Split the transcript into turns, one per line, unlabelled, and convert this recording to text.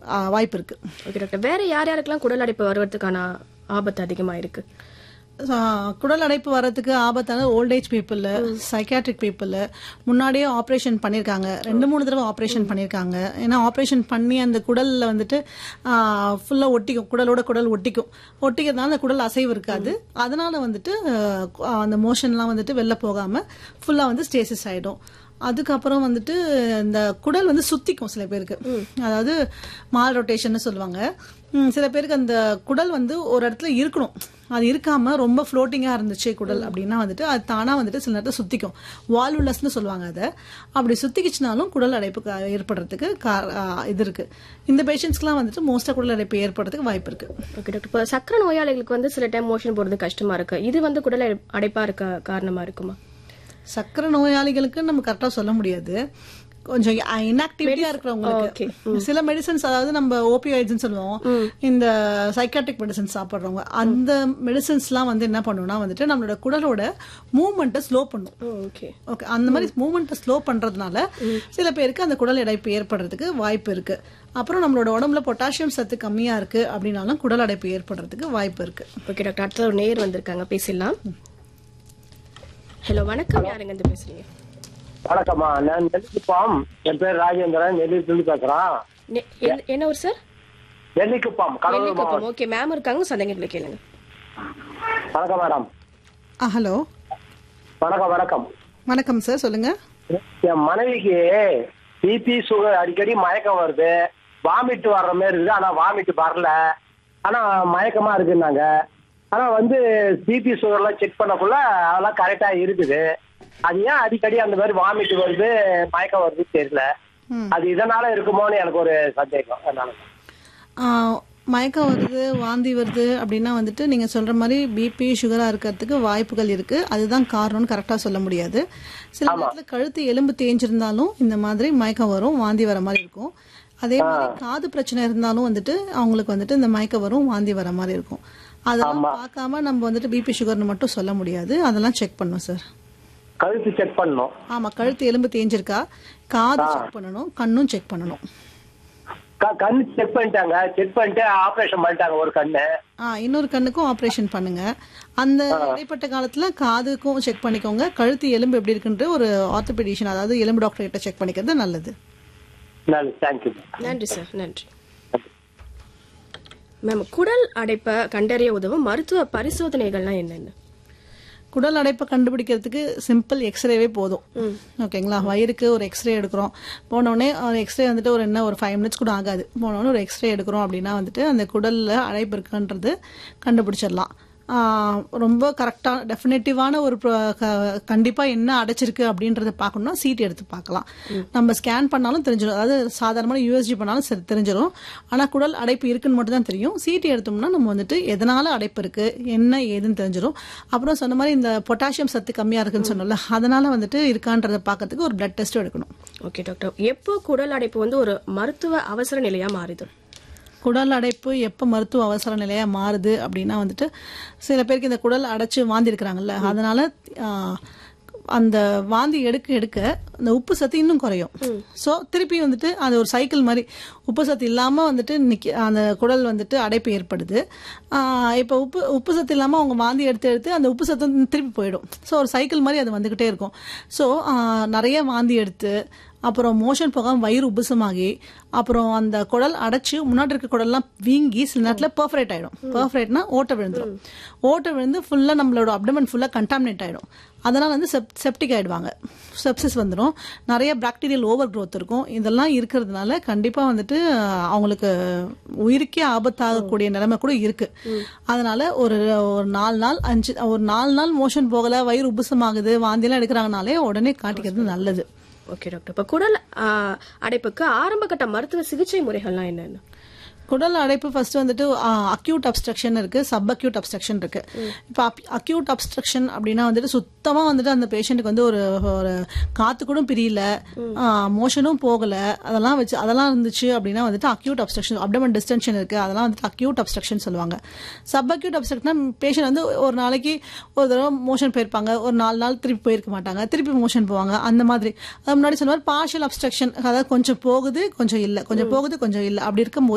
வாய்ப்பு இருக்கு
okay doctor வேற யார் யாருக்கெல்லாம் குடல் அடைப்பு வருவதற்கான ஆபத்து அதிகமா இருக்கு
ஆஹ் குடல் அடைப்பு வர்றதுக்கு ஆபத்தான ஓல்டேஜ் பீப்புள் சைக்காட்ரிக் பீப்புள் முன்னாடியே ஆப்ரேஷன் பண்ணியிருக்காங்க ரெண்டு மூணு தடவை ஆப்ரேஷன் பண்ணியிருக்காங்க ஏன்னா ஆப்ரேஷன் பண்ணி அந்த குடல்ல வந்துட்டு ஃபுல்லாக ஒட்டிக்கும் குடலோட குடல் ஒட்டிக்கும் ஒட்டிக்கிறதுனால அந்த குடல் அசைவு இருக்காது அதனால வந்துட்டு ஆஹ் அந்த மோஷன்லாம் வந்துட்டு வெளில போகாம ஃபுல்லாக வந்து ஸ்டேசிஸ் ஆயிடும் அதுக்கப்புறம் வந்துட்டு இந்த குடல் வந்து சுத்திக்கும் சில பேருக்கு அதாவது மால் ரொட்டேஷன் சொல்லுவாங்க ம், சில பேருக்கு அந்த குடல் வந்து ஒரு இடத்துல இருக்கணும் அது இருக்காம ரொம்ப ஃப்ளோட்டிங்கா இருந்துச்சு குடல் அப்படின்னா வந்துட்டு அது தானா வந்துட்டு சில நேரத்தில் சுத்திக்கும் வால்வுலஸ்னு சொல்லுவாங்க அதை அப்படி சுத்திக்கிச்சுனாலும் குடல் அடைப்பு கா- ஏற்படுறதுக்கு கா- ஆ, இது இருக்கு இந்த பேஷண்ட்ஸ்க்குலாம் வந்துட்டு மோஸ்டா குடல் அடைப்பு ஏற்படுறதுக்கு வாய்ப்பு இருக்கு
ஓகே டாக்டர் இப்போ சக்கரை நோயாளிகளுக்கு வந்து சில டைம் மோஷன் போறது கஷ்டமா இருக்கு இது வந்து குடல் அடை- அடைப்பா இருக்க காரணமா இருக்குமா
சக்கரை நோயாளிகளுக்கு நம்ம கரெக்டா சொல்ல முடியாது கொஞ்சம் இன்ஆக்டிவிட்டியா இருக்கிறவங்களுக்கு சில மெடிசன்ஸ் அதாவது நம்ம ஓபியாய்ட்ஸ் சொல்லுவோம் இந்த சைக்காட்ரிக் மெடிசன்ஸ் சாப்பிடுறவங்க அந்த மெடிசன்ஸ்லாம் வந்து என்ன பண்ணும்னா வந்துட்டு நம்மளோட குடலோட மூவ்மெண்ட்டை ஸ்லோ பண்ணும்
ஓகே
ஓகே அந்த மாதிரி மூவ்மெண்ட்டை ஸ்லோ பண்றதுனால சில பேருக்கு அந்த குடல் அடைப்பு ஏற்படுறதுக்கு வாய்ப்பு இருக்கு அப்புறம் நம்மளோட உடம்புல பொட்டாசியம் சத்து கம்மியா இருக்கு அப்படின்னாலும் குடல் அடைப்பு ஏற்படுறதுக்கு வாய்ப்பு இருக்கு
ஓகே டாக்டர் அடுத்த ஒரு நேர் வந்திருக்காங்க பேசிடலாம் ஹலோ வணக்கம் யாருங்க இருந்து பேசுறீங்க
வணக்கம்மா நான் நெல்லிக்குப்பம் என் பேர் ராஜேந்திரன் நெல்லியிலிருந்து பேசுறேன்
நெ- என்ன- என்ன ஒரு சார்
நெல்லிக்குப்பம் கடலூர் மாவட்டம்
நெல்லிக்குப்பம் ஓகே மேம் இருக்காங்க சந்தேகங்களை கேளுங்க
வணக்கம் மேடம்
ஆ ஹலோ
வணக்கம் வணக்கம்
வணக்கம் சார் சொல்லுங்க
என் மனைவிக்கு பிபி சுகர் அடிக்கடி மயக்கம் வருது வாமிட் வர்ற மாதிரி இருக்குது ஆனா வாமிட் வரல ஆனா மயக்கமா இருக்குன்னாங்க ஆனா வந்து பிபி சுகர்லாம் செக் பண்ணக்குள்ள அதெல்லாம் கரெக்டா இருக்குது அது ஏன் அடிக்கடி அந்த மாதிரி வாமிட் வருது மயக்கம் வருது தெரியல
ம்.
அது இதனால இருக்குமோன்னு எனக்கு ஒரு சந்தேகம் அதனால
ஆ, மயக்கம் வருது வாந்தி வருது அப்படின்னா வந்துட்டு நீங்க சொல்ற மாதிரி பிபி சுகரா இருக்கிறதுக்கு வாய்ப்புகள் இருக்கு அதுதான் காரணம்னு கரெக்டா சொல்ல முடியாது சில நேரத்துல கழுத்து எலும்பு தேஞ்சிருந்தாலும் இந்த மாதிரி மயக்கம் வரும் வாந்தி வர மாதிரி இருக்கும் அதே மாதிரி காது பிரச்சனை இருந்தாலும் வந்துட்டு அவங்களுக்கு வந்துட்டு இந்த மயக்கம் வரும் வாந்தி வர மாதிரி இருக்கும் அதெல்லாம் பார்க்காம நம்ம வந்துட்டு பிபி சுகர்னு மட்டும் சொல்ல முடியாது அதெல்லாம் செக் பண்ணணும் சார்
கழுத்து செக் பண்ணணும்
ஆமா கழுத்து எலும்பு தேஞ்சிருக்கா காது செக் பண்ணணும் கண்ணும் செக் பண்ணணும்
க- கண்ணு செக் பண்ணிட்டாங்க செக் பண்ணிட்டு ஆபரேஷன் பண்ணிட்டாங்க ஒரு கண்ணு
ஆ இன்னொரு கண்ணுக்கும் ஆபரேஷன் பண்ணுங்க அந்த இடைப்பட்ட காலத்துல காதுக்கும் செக் பண்ணிக்கோங்க கழுத்து எலும்பு எப்படி இருக்குன்ற ஒரு ஆர்த்தோபெடிஷன் அதாவது எலும்பு டாக்டர் கிட்ட செக் பண்ணிக்கிறது நல்லது
நல்லது தேங்க்யூ
நன்றி சார் நன்றி மேம் குடல் அடைப்பை கண்டறிய உதவும் மருத்துவ பரிசோதனைகள்லாம் என்னென்ன
குடல் அடைப்பை கண்டுபிடிக்கிறதுக்கு சிம்பிள் எக்ஸ்ரேவே போதும் ஓகேங்களா வயிறுக்கு ஒரு எக்ஸ்ரே எடுக்கிறோம் போனோடனே ஒரு எக்ஸ்ரே வந்துட்டு ஒரு என்ன ஒரு ஃபைவ் மினிட்ஸ் கூட ஆகாது போனோடனே ஒரு எக்ஸ்ரே எடுக்கிறோம் அப்படின்னா வந்துட்டு அந்த குடல்ல அடைப்பு இருக்குன்றது கண்டுபிடிச்சிடலாம் ஆஹ் ரொம்ப கரெக்டாக டெஃபினட்டிவான ஒரு pro- க- கண்டிப்பா என்ன அடைச்சிருக்கு அப்படின்றத பார்க்கணும்னா சீட் எடுத்து பார்க்கலாம் நம்ம ஸ்கேன் பண்ணாலும் தெரிஞ்சிடும் அதாவது சாதாரணமான யூஎஸ்ஜி பண்ணாலும் சரி தெரிஞ்சிடும் ஆனா குடல் அடைப்பு இருக்குன்னு மட்டும் தான் தெரியும் சீட்டு எடுத்தோம்னா நம்ம வந்துட்டு எதனால அடைப்பு இருக்கு என்ன ஏதுன்னு தெரிஞ்சிடும் அப்புறம் சொன்ன மாதிரி இந்த பொட்டாசியம் சத்து கம்மியா இருக்குன்னு சொன்னோம்ல அதனால வந்துட்டு இருக்கான்றதை பார்க்கறதுக்கு ஒரு பிளட் டெஸ்ட் எடுக்கணும்
ஓகே டாக்டர் எப்போ குடல் அடைப்பு வந்து ஒரு மருத்துவ அவசர நிலையா மாறுது
குடல் அடைப்பு எப்போ மருத்துவ அவசர நிலையா மாறுது அப்படின்னா வந்துட்டு சில பேருக்கு இந்த குடல் அடைச்சு வாந்தி இருக்கிறாங்கல்ல அதனால ஆஹ், அந்த வாந்தி எடுக்க எடுக்க அந்த உப்பு சத்து இன்னும் குறையும் ஸோ திருப்பி வந்துட்டு அது ஒரு சைக்கிள் மாதிரி உப்பு சத்து இல்லாமல் வந்துட்டு நிக்க அந்த குடல் வந்துட்டு அடைப்பு ஏற்படுது ஆஹ், இப்போ உப்பு உப்பு சத்து இல்லாமல் அவங்க வாந்தி எடுத்து எடுத்து அந்த உப்பு சத்து வந்து திருப்பி போயிடும் ஸோ ஒரு சைக்கிள் மாதிரி அது வந்துக்கிட்டே இருக்கும் ஸோ நிறைய வாந்தி எடுத்து அப்புறம் மோஷன் போகாம வயிறு உபசமாகி அப்புறம் அந்த குடல் அடைச்சு முன்னாடி இருக்க குடல்லாம் வீங்கி சில நேரத்தில் பர்ஃபரேட் ஆயிடும் பர்ஃபரேட்னா ஓட்டை விழுந்துரும் ஓட்டை விழுந்து ஃபுல்லா நம்மளோட அப்டமன் ஃபுல்லா கண்டாமினேட் ஆயிடும் அதனால வந்து செப் செப்டிக் ஆயிடுவாங்க செப்சிஸ் வந்துடும் நிறைய பாக்டீரியல் ஓவர் growth இருக்கும் இதெல்லாம் இருக்கிறதுனால கண்டிப்பா வந்துட்டு அஹ், அவங்களுக்கு உயிருக்கே ஆபத்தாகக்கூடிய நிலைமை கூட இருக்கு அதனால ஒரு ஒரு நாலு நாள் அஞ்சு ஒரு நாலு நாள் மோஷன் போகல வயிறு உபசமாகுது வாந்தியெல்லாம் எடுக்கிறாங்கனாலே உடனே காட்டிக்கிறது நல்லது
ஓகே டாக்டர் இப்போ குடல் ஆ, அடைப்புக்கு ஆரம்ப கட்ட மருத்துவ சிகிச்சை முறைகள்லாம் என்னென்ன
குடல் அடைப்பு ஃபர்ஸ்ட் வந்துட்டு அக்யூட் அப்ஸ்ட்ரக்ஷன் இருக்கு சப் அக்யூட் அப்ஸ்ட்ரக்ஷன் இருக்கு இப்போ அக்யூட் அப்ஸ்ட்ரக்ஷன் அப்படின்னா வந்துட்டு சுத்தமா வந்துட்டு அந்த பேஷண்ட்டுக்கு வந்து ஒரு ஒரு காத்து கூட பிரியல மோஷனும் போகல அதெல்லாம் வச்சு அதெல்லாம் இருந்துச்சு அப்படின்னா வந்துட்டு அக்யூட் அப்ஸ்ட்ரக்ஷன் அப்டமன் டிஸ்டென்ஷன் இருக்கு அதெல்லாம் வந்துட்டு அக்யூட் அப்ஸ்ட்ரக்ஷன் சொல்லுவாங்க சப் அக்யூட் அப்ஸ்ட்ரக்ஷன் பேஷண்ட் வந்து ஒரு நாளைக்கு ஒரு தடவை மோஷன் போயிருப்பாங்க ஒரு நாலு நாள் திருப்பி போயிருக்க மாட்டாங்க திருப்பி மோஷன் போவாங்க அந்த மாதிரி அது முன்னாடி சொன்ன மாதிரி பார்ஷியல் அப்ஸ்ட்ரக்ஷன் அதாவது கொஞ்சம் போகுது கொஞ்சம் இல்லை கொஞ்சம் போகுது கொஞ்சம் இல்லை அப்படி இருக்கும்போது